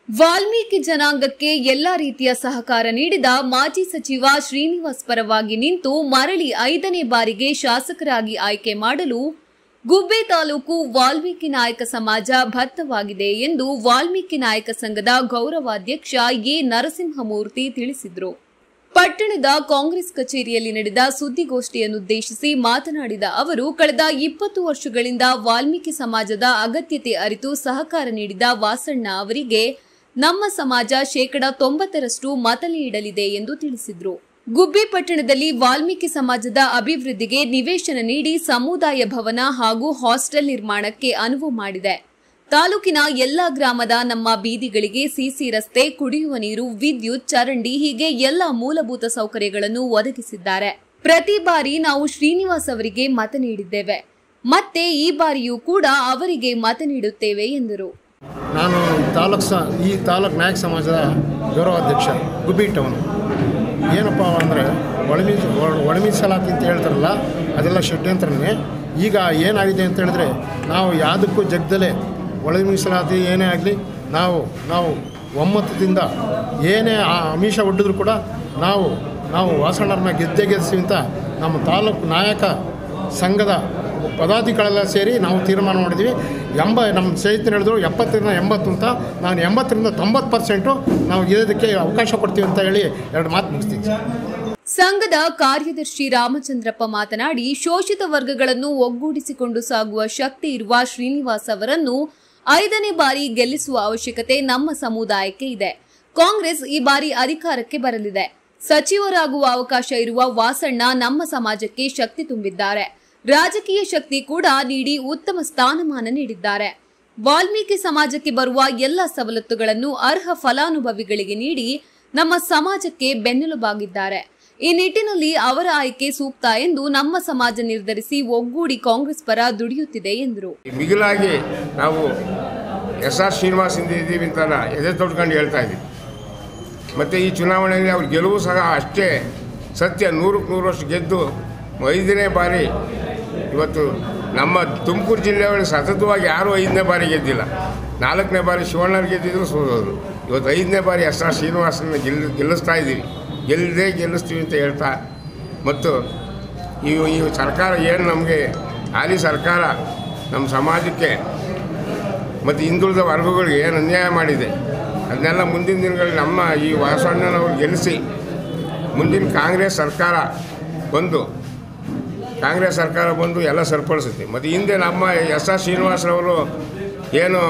ವಾಲ್ಮೀಕಿ ಜನಾಂಗಕ್ಕೆ ಎಲ್ಲಾ ರೀತಿಯ ಸಹಕಾರ ನೀಡಿದ ಮಾಜಿ ಸಚಿವ ಶ್ರೀನಿವಾಸ್ ಪರವಾಗಿ ನಿಂತು ಮರಳಿ ಐದನೇ ಬಾರಿಗೆ ಶಾಸಕರಾಗಿ ಆಯ್ಕೆ ಮಾಡಲು ಗುಬ್ಬಿ ತಾಲೂಕು ವಾಲ್ಮೀಕಿ ನಾಯಕ ಸಮಾಜ ಬದ್ಧವಾಗಿದೆ ಎಂದು ವಾಲ್ಮೀಕಿ ನಾಯಕ ಸಂಘದ ಗೌರವಾಧ್ಯಕ್ಷ ಎ ನರಸಿಂಹಮೂರ್ತಿ ತಿಳಿಸಿದರು ಪಟ್ಟಣದ ಕಾಂಗ್ರೆಸ್ ಕಚೇರಿಯಲ್ಲಿ ನಡೆದ ಸುದ್ದಿಗೋಷ್ಠಿಯನ್ನುದ್ದೇಶಿಸಿ ಮಾತನಾಡಿದ ಅವರು ಕಳೆದ ಇಪ್ಪತ್ತು ವರ್ಷಗಳಿಂದ ವಾಲ್ಮೀಕಿ ಸಮಾಜದ ಅಗತ್ಯತೆ ಅರಿತು ಸಹಕಾರ ನೀಡಿದ ವಾಸಣ್ಣ ಅವರಿಗೆ ನಮ್ಮ ಸಮಾಜ ಶೇಕಡ ತೊಂಬತ್ತರಷ್ಟು ಮತ ನೀಡಲಿದೆ ಎಂದು ತಿಳಿಸಿದರು ಗುಬ್ಬಿ ಪಟ್ಟಣದಲ್ಲಿ ವಾಲ್ಮೀಕಿ ಸಮಾಜದ ಅಭಿವೃದ್ಧಿಗೆ ನಿವೇಶನ ನೀಡಿ ಸಮುದಾಯ ಭವನ ಹಾಗೂ ಹಾಸ್ಟೆಲ್ ನಿರ್ಮಾಣಕ್ಕೆ ಅನುವು ಮಾಡಿದೆ ತಾಲೂಕಿನ ಎಲ್ಲಾ ಗ್ರಾಮದ ನಮ್ಮ ಬೀದಿಗಳಿಗೆ ಸಿಸಿ ರಸ್ತೆ ಕುಡಿಯುವ ನೀರು ವಿದ್ಯುತ್ ಚರಂಡಿ ಹೀಗೆ ಎಲ್ಲ ಮೂಲಭೂತ ಸೌಕರ್ಯಗಳನ್ನು ಒದಗಿಸಿದ್ದಾರೆ ಪ್ರತಿ ಬಾರಿ ನಾವು ಶ್ರೀನಿವಾಸ್ ಅವರಿಗೆ ಮತ ನೀಡಿದ್ದೇವೆ ಮತ್ತೆ ಈ ಬಾರಿಯೂ ಕೂಡ ಅವರಿಗೆ ಮತ ನೀಡುತ್ತೇವೆ ಎಂದರು ನಾನು ತಾಲೂಕು ಸ ಈ ತಾಲೂಕು ನಾಯಕ ಸಮಾಜದ ಗೌರವಾಧ್ಯಕ್ಷ ಗುಬ್ಬಿ ಟೌನ್ ಏನಪ್ಪ ಅಂದರೆ ಒಳಮೀಸ್ ಒಳಮೀಸಲಾತಿ ಅಂತ ಹೇಳ್ತಾರಲ್ಲ ಅದೆಲ್ಲ ಷಡ್ಯಂತ್ರನೇ ಈಗ ಏನಾಗಿದೆ ಅಂತ ಹೇಳಿದ್ರೆ ನಾವು ಯಾವುದಕ್ಕೂ ಜಗ್ದಲೇ ಒಳ ಮೀಸಲಾತಿ ಏನೇ ಆಗಲಿ ನಾವು ನಾವು ಒಮ್ಮತದಿಂದ ಏನೇ ಆ ಅಮೀಷ ಒಡ್ಡಿದ್ರು ಕೂಡ ನಾವು ನಾವು ವಾಸಣ್ಣರನ್ನ ಗೆದ್ದೆ ಗೆಲ್ಲಿಸ್ತೀವಿ ಅಂತ ನಮ್ಮ ತಾಲೂಕು ನಾಯಕ ಸಂಘದ ಪದಾಧಿಕಾರಿಗಳೆಲ್ಲ ಸೇರಿ ನಾವು ತೀರ್ಮಾನ ಮಾಡಿದ್ವಿ ಎಂಬ ನಮ್ಮ ಸ್ನೇಹಿತರು ಹೇಳಿದ್ರು ಎಪ್ಪತ್ತರಿಂದ ಎಂಬತ್ತು ಅಂತ ನಾನು ಎಂಬತ್ತರಿಂದ ತೊಂಬತ್ತು ಪರ್ಸೆಂಟು ನಾವು ಇರೋದಕ್ಕೆ ಅವಕಾಶ ಕೊಡ್ತೀವಿ ಅಂತ ಹೇಳಿ ಎರಡು ಮಾತು ಮುಗಿಸ್ತೀನಿ ಸರ್ ಸಂಘದ ಕಾರ್ಯದರ್ಶಿ ರಾಮಚಂದ್ರಪ್ಪ ಮಾತನಾಡಿ ಶೋಷಿತ ವರ್ಗಗಳನ್ನು ಒಗ್ಗೂಡಿಸಿಕೊಂಡು ಸಾಗುವ ಶಕ್ತಿ ಇರುವ ಶ್ರೀನಿವಾಸ್ ಅವರನ್ನು ಐದನೇ ಬಾರಿ ಗೆಲ್ಲಿಸುವ ಅವಶ್ಯಕತೆ ನಮ್ಮ ಸಮುದಾಯಕ್ಕೆ ಇದೆ ಕಾಂಗ್ರೆಸ್ ಈ ಬಾರಿ ಅಧಿಕಾರಕ್ಕೆ ಬರಲಿದೆ ಸಚಿವರಾಗುವ ಅವಕಾಶ ಇರುವ ವಾಸಣ್ಣ ನಮ್ಮ ಸಮಾಜಕ್ಕೆ ಶಕ್ತಿ ತುಂಬಿದ್ದಾರೆ ರಾಜಕೀಯ ಶಕ್ತಿ ಕೂಡ ನೀಡಿ ಉತ್ತಮ ಸ್ಥಾನಮಾನ ನೀಡಿದ್ದಾರೆ ವಾಲ್ಮೀಕಿ ಸಮಾಜಕ್ಕೆ ಬರುವ ಎಲ್ಲ ಸವಲತ್ತುಗಳನ್ನು ಅರ್ಹ ಫಲಾನುಭವಿಗಳಿಗೆ ನೀಡಿ ನಮ್ಮ ಸಮಾಜಕ್ಕೆ ಬೆನ್ನೆಲುಬಾಗಿದ್ದಾರೆ ಈ ನಿಟ್ಟಿನಲ್ಲಿ ಅವರ ಆಯ್ಕೆ ಸೂಕ್ತ ಎಂದು ನಮ್ಮ ಸಮಾಜ ನಿರ್ಧರಿಸಿ ಒಗ್ಗೂಡಿ ಕಾಂಗ್ರೆಸ್ ಪರ ದುಡಿಯುತ್ತಿದೆ ಎಂದರು ಮಿಗಿಲಾಗಿ ನಾವು ಎಸ್ ಆರ್ ಶ್ರೀನಿವಾಸಿಂದ ಇದ್ದೀವಿ ಅಂತ ಎದೆ ತೊಡ್ಕೊಂಡು ಹೇಳ್ತಾ ಇದ್ದೀವಿ ಮತ್ತು ಈ ಚುನಾವಣೆಯಲ್ಲಿ ಅವ್ರ ಗೆಲುವು ಸಹ ಅಷ್ಟೇ ಸತ್ಯ ನೂರಕ್ಕೆ ನೂರಷ್ಟು ಗೆದ್ದು ಐದನೇ ಬಾರಿ ಇವತ್ತು ನಮ್ಮ ತುಮಕೂರು ಜಿಲ್ಲೆಯೊಳಗೆ ಸತತವಾಗಿ ಯಾರೂ ಐದನೇ ಬಾರಿ ಗೆದ್ದಿಲ್ಲ ನಾಲ್ಕನೇ ಬಾರಿ ಶಿವಣ್ಣರು ಗೆದ್ದಿದ್ರು ಸೋದೋರು ಇವತ್ತು ಐದನೇ ಬಾರಿ ಎಸ್ ಆರ್ ಶ್ರೀನಿವಾಸನ ಗೆಲ್ ಗೆಲ್ಲಿಸ್ತಾ ಇದ್ದೀವಿ ಗೆಲ್ಲದೆ ಗೆಲ್ಲಿಸ್ತೀವಿ ಅಂತ ಹೇಳ್ತಾ ಮತ್ತು ಈ ಈ ಸರ್ಕಾರ ಏನು ನಮಗೆ ಹಾಲಿ ಸರ್ಕಾರ ನಮ್ಮ ಸಮಾಜಕ್ಕೆ ಮತ್ತು ಹಿಂದುಳಿದ ವರ್ಗಗಳಿಗೆ ಏನು ಅನ್ಯಾಯ ಮಾಡಿದೆ ಅದನ್ನೆಲ್ಲ ಮುಂದಿನ ದಿನಗಳಲ್ಲಿ ನಮ್ಮ ಈ ವಾಸಣ್ಣನವರು ಗೆಲ್ಲಿಸಿ ಮುಂದಿನ ಕಾಂಗ್ರೆಸ್ ಸರ್ಕಾರ ಬಂದು ಕಾಂಗ್ರೆಸ್ ಸರ್ಕಾರ ಬಂದು ಎಲ್ಲ ಸರಿಪಡಿಸುತ್ತೆ ಮತ್ತು ಹಿಂದೆ ನಮ್ಮ ಎಸ್ ಆರ್ ಶ್ರೀನಿವಾಸರವರು ಏನು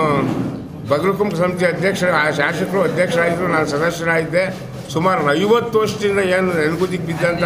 ಬಗಲಕುಂಭ ಸಮಿತಿ ಅಧ್ಯಕ್ಷ ಆ ಶಾಸಕರು ಅಧ್ಯಕ್ಷರಾಗಿದ್ದರು ನಾನು ಸದಸ್ಯರಾಗಿದ್ದೆ ಸುಮಾರು ಐವತ್ತು ವರ್ಷದಿಂದ ಏನು ನೆಲಗುದಿಗೆ ಬಿದ್ದಂಥ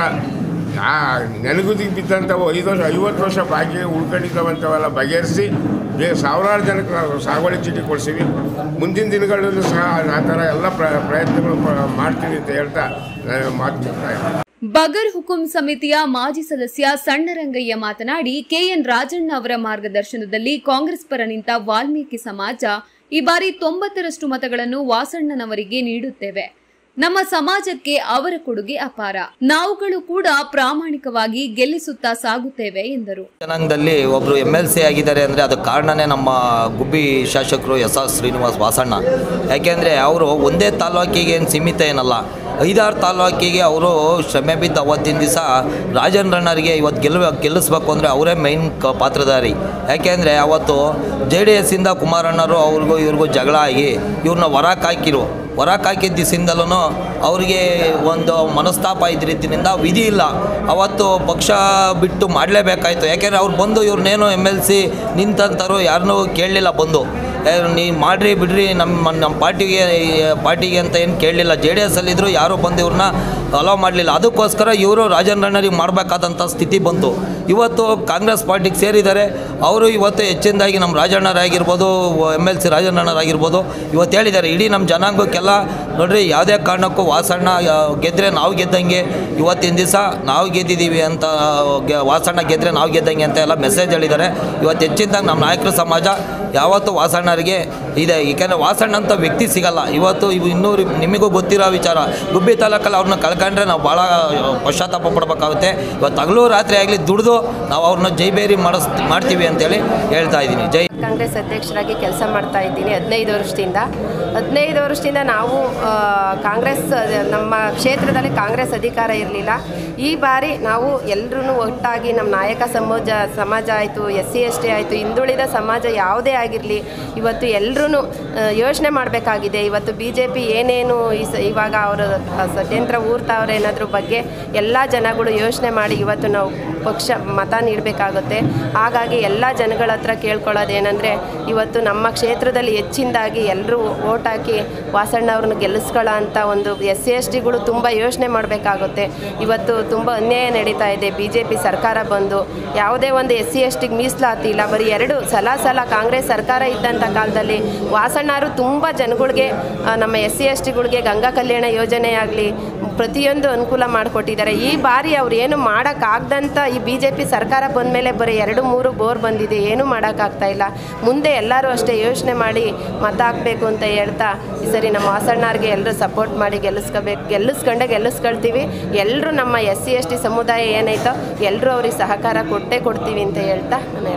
ಆ ನೆಲಗುದಿಗೆ ಬಿದ್ದಂಥವು ಐದು ವರ್ಷ ಐವತ್ತು ವರ್ಷ ಬಾಕಿ ಉಳ್ಕೊಂಡಿದ್ದಾವಂಥವೆಲ್ಲ ಬಗೆಹರಿಸಿ ಬೇ ಸಾವಿರಾರು ಜನಕ್ಕೆ ನಾವು ಸಾಗುವಳಿ ಚೀಟಿ ಕೊಡಿಸಿವಿ ಮುಂದಿನ ದಿನಗಳಲ್ಲೂ ಸಹ ಆ ಥರ ಎಲ್ಲ ಪ್ರ ಪ್ರಯತ್ನಗಳು ಪ- ಮಾಡ್ತೀವಿ ಅಂತ ಹೇಳ್ತಾ ನಾನು ಮಾತು ಮುಕ್ತಾಯ ಮಾಡ್ತೀನಿ. ಬಗರ್ ಹುಕುಂ ಸಮಿತಿಯ ಮಾಜಿ ಸದಸ್ಯ ಸಣ್ಣರಂಗಯ್ಯ ಮಾತನಾಡಿ ಕೆಎನ್ ರಾಜಣ್ಣ ಅವರ ಮಾರ್ಗದರ್ಶನದಲ್ಲಿ ಕಾಂಗ್ರೆಸ್ ಪರ ನಿಂತ ವಾಲ್ಮೀಕಿ ಸಮಾಜ ಈ ಬಾರಿ ತೊಂಬತ್ತರಷ್ಟು ಮತಗಳನ್ನು ವಾಸಣ್ಣನವರಿಗೆ ನೀಡುತ್ತೇವೆ ನಮ್ಮ ಸಮಾಜಕ್ಕೆ ಅವರ ಕೊಡುಗೆ ಅಪಾರ ನಾವುಗಳು ಕೂಡ ಪ್ರಾಮಾಣಿಕವಾಗಿ ಗೆಲ್ಲಿಸುತ್ತಾ ಸಾಗುತ್ತೇವೆ ಎಂದರು ಜನಾಂಗದಲ್ಲಿ ಒಬ್ಬರು ಎಮ್ ಎಲ್ ಸಿ ಆಗಿದ್ದಾರೆ ಅಂದರೆ ಅದಕ್ಕೆ ಕಾರಣನೇ ನಮ್ಮ ಗುಬ್ಬಿ ಶಾಸಕರು ಎಸ್ ಆರ್ ಶ್ರೀನಿವಾಸ್ ವಾಸಣ್ಣ ಯಾಕೆಂದರೆ ಅವರು ಒಂದೇ ತಾಲೂಕಿಗೆ ಏನು ಸೀಮಿತ ಏನಲ್ಲ ಐದಾರು ತಾಲೂಕಿಗೆ ಅವರು ಶ್ರಮೆ ಬಿದ್ದು ಅವತ್ತಿನ ದಿವಸ ರಾಜನ್ ರಣ್ಣರಿಗೆ ಇವತ್ತು ಗೆಲ್ಲ ಗೆಲ್ಲಿಸ್ಬೇಕು ಅಂದರೆ ಅವರೇ ಮೈನ್ ಕ ಪಾತ್ರಧಾರಿ ಯಾಕೆಂದರೆ ಅವತ್ತು ಜೆ ಡಿ ಎಸ್ಸಿಂದ ಕುಮಾರಣ್ಣರು ಅವ್ರಿಗೂ ಇವ್ರಿಗೂ ಜಗಳ ಆಗಿ ಇವ್ರನ್ನ ಹೊರಕ್ಕೆ ಹಾಕಿರು ಹೊರಕ್ಕೆ ಹಾಕಿದ ದಿವಸದಿಂದಲೂ ಅವರಿಗೆ ಒಂದು ಮನಸ್ತಾಪ ಇದ್ರಿದ್ದರಿಂದ ವಿಧಿ ಇಲ್ಲ ಅವತ್ತು ಪಕ್ಷ ಬಿಟ್ಟು ಮಾಡಲೇಬೇಕಾಯ್ತು ಯಾಕೆಂದರೆ ಅವ್ರು ಬಂದು ಇವ್ರನ್ನೇನು ಎಮ್ ಎಲ್ ಸಿ ನಿಂತಂತರು ಯಾರನ್ನೂ ಕೇಳಲಿಲ್ಲ ಬಂದು ಏ, ನೀ ಮಾಡ್ರಿ ಬಿಡ್ರಿ ನಮ್ಮ ನಮ್ಮ ಪಾರ್ಟಿಗೆ ಪಾರ್ಟಿಗೆ ಅಂತ ಏನು ಕೇಳಲಿಲ್ಲ ಜೆ ಡಿ ಎಸ್ ಅಲ್ಲಿದ್ದರು ಯಾರೂ ಬಂದು ಇವ್ರನ್ನ ಅಲೋ ಮಾಡಲಿಲ್ಲ ಅದಕ್ಕೋಸ್ಕರ ಇವರು ರಾಜನ್ ರಣ್ಣರಿಗೆ ಮಾಡಬೇಕಾದಂಥ ಸ್ಥಿತಿ ಬಂತು ಇವತ್ತು ಕಾಂಗ್ರೆಸ್ ಪಾರ್ಟಿಗೆ ಸೇರಿದ್ದಾರೆ ಅವರು ಇವತ್ತು ಹೆಚ್ಚಿನದಾಗಿ ನಮ್ಮ ರಾಜಣ್ಣರಾಗಿರ್ಬೋದು ಎಮ್ ಎಲ್ ಸಿ ರಾಜಣ್ಣರಾಗಿರ್ಬೋದು ಇವತ್ತು ಹೇಳಿದ್ದಾರೆ ಇಡೀ ನಮ್ಮ ಜನಾಂಗಕ್ಕೆಲ್ಲ ನೋಡ್ರಿ ಯಾವುದೇ ಕಾರಣಕ್ಕೂ ವಾಸಣ್ಣ ಆ, ಗೆದ್ರೆ ನಾವು ಗೆದ್ದಂಗೆ ಇವತ್ತಿನ ದಿವಸ ನಾವು ಗೆದ್ದಿದ್ದೀವಿ ಅಂತ ಗೆ- ವಾಸಣ್ಣ ಗೆದ್ರೆ ನಾವು ಗೆದ್ದಂಗೆ ಅಂತ ಎಲ್ಲ ಮೆಸೇಜ್ ಹೇಳಿದ್ದಾರೆ ಇವತ್ತು ಹೆಚ್ಚಿನದಾಗಿ ನಮ್ಮ ನಾಯಕರ ಸಮಾಜ ಯಾವತ್ತೂ ವಾಸಣ್ಣರಿಗೆ ಇದೆ ಏಕೆಂದರೆ ವಾಸಣ್ಣ ಅಂತ ವ್ಯಕ್ತಿ ಸಿಗಲ್ಲ ಇವತ್ತು ಇವು ಇನ್ನೂರು ನಿಮಗೂ ಗೊತ್ತಿರೋ ವಿಚಾರ ಗುಬ್ಬಿ ತಾಲೂಕಲ್ಲಿ ಅವ್ರನ್ನ ಕಳ್ಕೊಂಡ್ರೆ ನಾವು ಭಾಳ ಪಶ್ಚಾತ್ತಾಪ ಪಡ್ಬೇಕಾಗುತ್ತೆ ಇವತ್ತು ಹಗಲು ರಾತ್ರಿ ಆಗಲಿ ದುಡಿದು ಗೆದ್ದು ನಾವು ಅವ್ರನ್ನ ಜೈಬೇರಿ ಮಾಡಿಸ್ ಮಾಡ್ತೀವಿ ಅಂತೇಳಿ ಹೇಳ್ತಾ ಇದ್ದೀನಿ ಜೈ ಕಾಂಗ್ರೆಸ್ ಅಧ್ಯಕ್ಷರಾಗಿ ಕೆಲಸ ಮಾಡ್ತಾ ಇದ್ದೀನಿ ಹದಿನೈದು ವರ್ಷದಿಂದ ಹದಿನೈದು ವರ್ಷದಿಂದ ನಾವು ಆ, ಕಾಂಗ್ರೆಸ್ ಅದೇ ನಮ್ಮ ಕ್ಷೇತ್ರದಲ್ಲಿ ಕಾಂಗ್ರೆಸ್ ಅಧಿಕಾರ ಇರಲಿಲ್ಲ ಈ ಬಾರಿ ನಾವು ಎಲ್ಲರೂ ಒಟ್ಟಾಗಿ ನಮ್ಮ ನಾಯಕ ಸಮಾಜ ಸಮಾಜ ಆಯಿತು ಎಸ್ ಸಿ ಎಸ್ ಟಿ ಆಯಿತು ಹಿಂದುಳಿದ ಸಮಾಜ ಯಾವುದೇ ಆಗಿರಲಿ ಇವತ್ತು ಎಲ್ಲರೂ ಯೋಚನೆ ಮಾಡಬೇಕಾಗಿದೆ ಇವತ್ತು ಬಿ ಜೆ ಪಿ ಏನೇನು ಈ ಸ ಇವಾಗ ಅವರು ಷಡ್ಯಂತ್ರ ಊರ್ತಾವ್ರೆ ಅನ್ನೋದ್ರ ಬಗ್ಗೆ ಎಲ್ಲ ಜನಗಳು ಯೋಚನೆ ಮಾಡಿ ಇವತ್ತು ನಾವು ಪಕ್ಷ ಮತ ನೀಡಬೇಕಾಗುತ್ತೆ ಹಾಗಾಗಿ ಎಲ್ಲ ಜನಗಳ ಹತ್ರ ಕೇಳ್ಕೊಳ್ಳೋದೇನೆಂದರೆ ಇವತ್ತು ನಮ್ಮ ಕ್ಷೇತ್ರದಲ್ಲಿ ಹೆಚ್ಚಿನದಾಗಿ ಎಲ್ಲರೂ ಓಟ್ ಹಾಕಿ ವಾಸಣ್ಣ ಅವ್ರನ್ನ ಗೆಲ್ಲಿಸ್ಕೊಳ್ಳೋ ಅಂತ ಒಂದು ಎಸ್ ಸಿ ಎಸ್ ಟಿಗಳು ತುಂಬ ಯೋಚನೆ ಮಾಡಬೇಕಾಗುತ್ತೆ ಇವತ್ತು ತುಂಬ ಅನ್ಯಾಯ ನಡೀತಾ ಇದೆ ಬಿ ಜೆ ಪಿ ಸರ್ಕಾರ ಬಂದು ಯಾವುದೇ ಒಂದು ಎಸ್ ಸಿ ಎಸ್ ಟಿಗೆ ಮೀಸಲಾತಿ ಇಲ್ಲ ಬರೀ ಎರಡು ಸಲ ಸಲ ಕಾಂಗ್ರೆಸ್ ಸರ್ಕಾರ ಇದ್ದಂಥ ಕಾಲದಲ್ಲಿ ವಾಸಣ್ಣರು ತುಂಬ ಜನಗಳಿಗೆ ಆ, ನಮ್ಮ ಎಸ್ ಸಿ ಎಸ್ ಟಿಗಳಿಗೆ ಗಂಗಾ ಕಲ್ಯಾಣ ಯೋಜನೆ ಆಗಲಿ ಪ್ರತಿಯೊಂದು ಅನುಕೂಲ ಮಾಡಿಕೊಟ್ಟಿದ್ದಾರೆ ಈ ಬಾರಿ ಅವ್ರು ಏನು ಮಾಡೋಕ್ಕಾಗ್ದಂಥ ಈ ಬಿ ಜೆ ಪಿ ಸರ್ಕಾರ ಬಂದಮೇಲೆ ಬರೀ ಎರಡು ಮೂರು ಬೋರ್ ಬಂದಿದೆ ಏನೂ ಮಾಡೋಕ್ಕಾಗ್ತಾ ಇಲ್ಲ ಮುಂದೆ ಎಲ್ಲರೂ ಅಷ್ಟೇ ಯೋಚನೆ ಮಾಡಿ ಮತ ಹಾಕಬೇಕು ಅಂತ ಹೇಳ್ತಾ ಈ ಸರಿ ನಮ್ಮ ವಾಸಣ್ಣವ್ರಿಗೆ ಎಲ್ಲರೂ ಸಪೋರ್ಟ್ ಮಾಡಿ ಗೆಲ್ಲಿಸ್ಕೋಬೇಕು ಗೆಲ್ಲಿಸ್ಕೊಂಡೆ ಗೆಲ್ಲಿಸ್ಕೊಳ್ತೀವಿ ಎಲ್ಲರೂ ನಮ್ಮ ಎಸ್ ಸಿ ಎಸ್ ಟಿ ಸಮುದಾಯ ಏನೈತೋ ಎಲ್ಲರೂ ಅವ್ರಿಗೆ ಸಹಕಾರ ಕೊಟ್ಟೇ ಕೊಡ್ತೀವಿ ಅಂತ ಹೇಳ್ತಾ ನಾನು